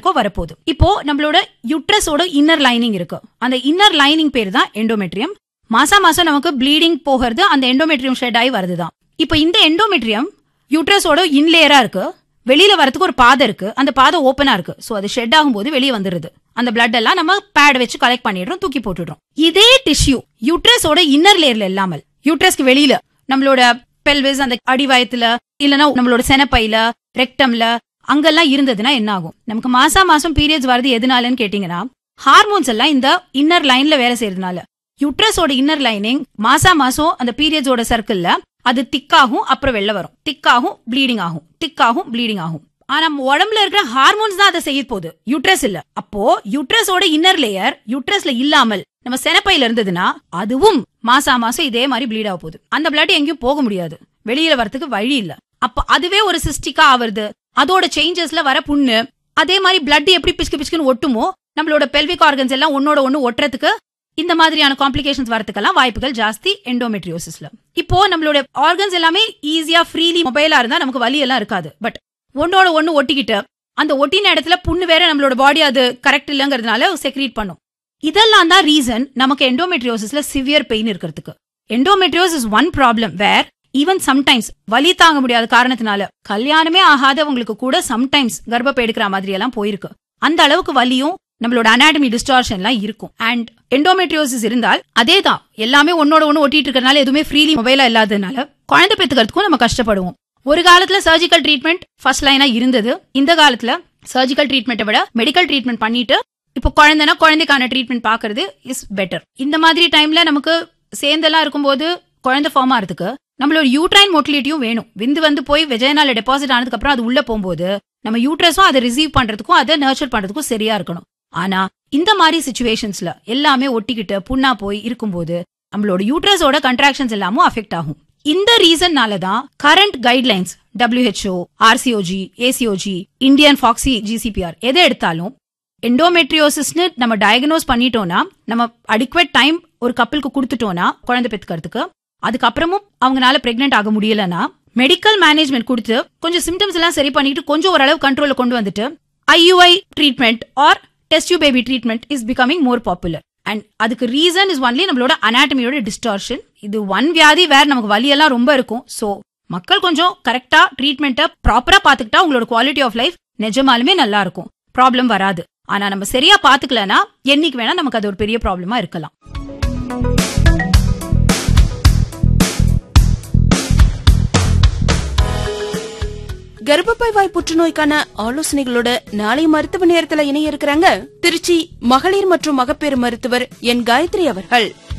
இருக்கோ வரப்போகுது இப்போ நம்மளோட யுட்ரஸோட இன்னர் லைனிங் இருக்கு அந்த இன்னர் லைனிங் பேர் தான் எண்டோமெட்ரியம் மாசா மாசம் நமக்கு ப்ளீடிங் போகிறது அந்த எண்டோமெட்ரியம் ஷெட் ஆகி வருதுதான் இப்போ இந்த எண்டோமெட்ரியம் யூட்ரஸோட இன்லேயரா இருக்கு வெளியில வரதுக்கு ஒரு பாதை இருக்கு அந்த பாதை ஓப்பனா இருக்கு சோ அது ஷெட் ஆகும்போது வெளியே வந்துருது அந்த பிளட் எல்லாம் நம்ம பேட் வச்சு கலெக்ட் பண்ணிடுறோம் தூக்கி போட்டுடுறோம் இதே டிஷ்யூ யூட்ரஸோட இன்னர் லேயர்ல இல்லாமல் யூட்ரஸ்க்கு வெளியில நம்மளோட பெல்விஸ் அந்த அடிவயத்துல இல்லனா நம்மளோட செனப்பையில ரெக்டம்ல அங்கெல்லாம் இருந்ததுன்னா என்ன ஆகும் நமக்கு மாசா மாசம் பீரியட்ஸ் வருது எதனாலன்னு கேட்டீங்கன்னா ஹார்மோன்ஸ் எல்லாம் இந்த இன்னர் லைன்ல வேலை செய்யறதுனால யூட்ரஸோட இன்னர் லைனிங் மாசா மாசம் அந்த பீரியட்ஸோட சர்க்கிள்ல அது திக்காகும் அப்புறம் வெளில வரும் திக்காகும் ப்ளீடிங் ஆகும் திக்காகும் ப்ளீடிங் ஆகும் ஆனா நம்ம உடம்புல இருக்கிற ஹார்மோன்ஸ் தான் அதை செய்ய போகுது யூட்ரஸ் இல்ல அப்போ யூட்ரஸோட இன்னர் லேயர் யூட்ரஸ்ல இல்லாமல் நம்ம செனப்பையில இருந்ததுன்னா அதுவும் மாசா மாசம் இதே மாதிரி ப்ளீட் ஆக போகுது அந்த பிளட் எங்கேயும் போக முடியாது வெளியில வரதுக்கு வழி இல்ல அப்ப அதுவே ஒரு சிஸ்டிக்கா ஆவறது அதோட சேஞ்சஸ்ல வர புண்ணு அதே மாதிரி பிளட் எப்படி பிச்சுக்கு பிச்சுக்குன்னு ஒட்டுமோ நம்மளோட பெல்விக் ஆர்கன்ஸ் எல்லாம் ஒன்னோட ஒண்ணு ஒட்டுறதுக்கு இந்த மாதிரியான காம்ப்ளிகேஷன்ஸ் வரதுக்கெல்லாம் வாய்ப்புகள் ஜாஸ்தி எண்டோமெட்ரியோசிஸ்ல இப்போ நம்மளோட ஆர்கன்ஸ் எல்லாமே ஈஸியா ஃப்ரீலி மொபைலா இருந்தா நமக்கு வலி எல்லாம் இருக்காது பட் ஒன்னோட ஒண்ணு ஒட்டிக்கிட்டு அந்த ஒட்டின இடத்துல புண்ணு வேற நம்மளோட பாடி அது கரெக்ட் இல்லங்கிறதுனால செக்ரீட் பண்ணும் இதெல்லாம் தான் ரீசன் நமக்கு எண்டோமெட்ரியோசிஸ்ல சிவியர் பெயின் இருக்கிறதுக்கு endometriosis is one problem where even sometimes வலி தாங்க முடியாத காரணத்தினால கல்யாணமே ஆகாதவங்களுக்கு கூட சம்டைம்ஸ் கர்ப்பப்பை எடுக்கிற மாதிரி எல்லாம் போயிருக்கு அந்த அளவுக்கு வலியும் நம்மளோட அனாட்டமி டிஸ்டார்ஷன்லாம் இருக்கும் அண்ட் எண்டோமெட்ரியோசிஸ் இருந்தால் அதே தான் எல்லாமே ஒன்னோட ஒண்ணு ஒட்டிட்டு இருக்கறனால எதுவுமே ஃப்ரீலி மொபைலா இல்லாததுனால குழந்தை பெத்துக்கிறதுக்கும் நம்ம கஷ்டப்படுவோம் ஒரு காலத்துல சர்ஜிக்கல் ட்ரீட்மெண்ட் ஃபர்ஸ்ட் லைனா இருந்தது இந்த காலத்துல சர்ஜிக்கல் ட்ரீட்மெண்ட்டை விட மெடிக்கல் ட்ரீட்மெண்ட் பண்ணிட்டு இப்போ குழந்தைனா குழந்தைக்கான ட்ரீட்மெண்ட் பாக்குறது இஸ் பெட்டர் இந்த மாதிரி டைம்ல நமக்கு சேர்ந்தெல்லாம் இருக்கும்போது குழந்தை ஃபார்ம் ஆகிறதுக்கு நம்மளோட யூட்ரைன் மோட்டிலிட்டியும் வேணும் விந்து வந்து போய் வெஜைனால டெபாசிட் ஆனதுக்கு அப்புறம் அது உள்ள போகும்போது நம்ம யூட்ரஸும் அதை ரிசீவ் பண்றதுக்கும் அதை நர்ச்சர் பண்றதுக்கும் சரியா இருக்கணும் ஆனா இந்த மாதிரி சுச்சுவேஷன்ஸ்ல எல்லாமே ஒட்டிக்கிட்டு புண்ணா போய் இருக்கும்போது நம்மளோட யூட்ரஸோட கண்ட்ராக்ஷன்ஸ் எல்லாமும் அஃபெக்ட் ஆகும் இந்த ரீசன்னால தான் current guidelines WHO RCOG ACOG Indian FOGSI GCPR எதை எடுத்தாலும் எண்டோமெட்ரியோசிஸ்னு நம்ம டயக்னோஸ் பண்ணிட்டோம்னா நம்ம அடிக்வேட் டைம் ஒரு கப்பலுக்கு கொடுத்துட்டோம்னா குழந்தை பெத்துக்கிறதுக்கு அதுக்கப்புறமும் அவங்களால பிரெக்னென்ட் ஆக முடியலன்னா மெடிக்கல் மேனேஜ்மெண்ட் கொடுத்து கொஞ்சம் சிம்டம்ஸ் எல்லாம் சரி பண்ணிட்டு கொஞ்சம் ஓரளவு கண்ட்ரோல்ல கொண்டு வந்துட்டு ஐயுஐ ட்ரீட்மெண்ட் ஆர் டெஸ்ட் யூ baby treatment is becoming more popular and அதுக்கு ரீசன் இஸ் ஒன்லி நம்மளோட அனாட்டமியோட டிஸ்டார்ஷன் இது ஒன் வியாதி வேற நமக்கு வலியெல்லாம் ரொம்ப இருக்கும் சோ மக்கள் கொஞ்சம் கரெக்டா ட்ரீட்மெண்ட்டை ப்ராப்பரா பாத்துக்கிட்டா உங்களோட குவாலிட்டி ஆஃப் லைஃப் நிஜமாலுமே நல்லா இருக்கும் ப்ராப்ளம் வராது ஆனா நம்ம சரியா பாத்துக்கலனா என்னைக்கு வேணா நமக்கு அது ஒரு பெரிய ப்ராப்ளமா இருக்கலாம் கர்ப்பப்பை வாய் புற்றுநோய்க்கான ஆலோசனைகளோட நாளை மருத்துவ நேரத்துல இணைய இருக்கிறாங்க திருச்சி மகளிர் மற்றும் மகப்பேறு மருத்துவர் என் காயத்ரி அவர்கள்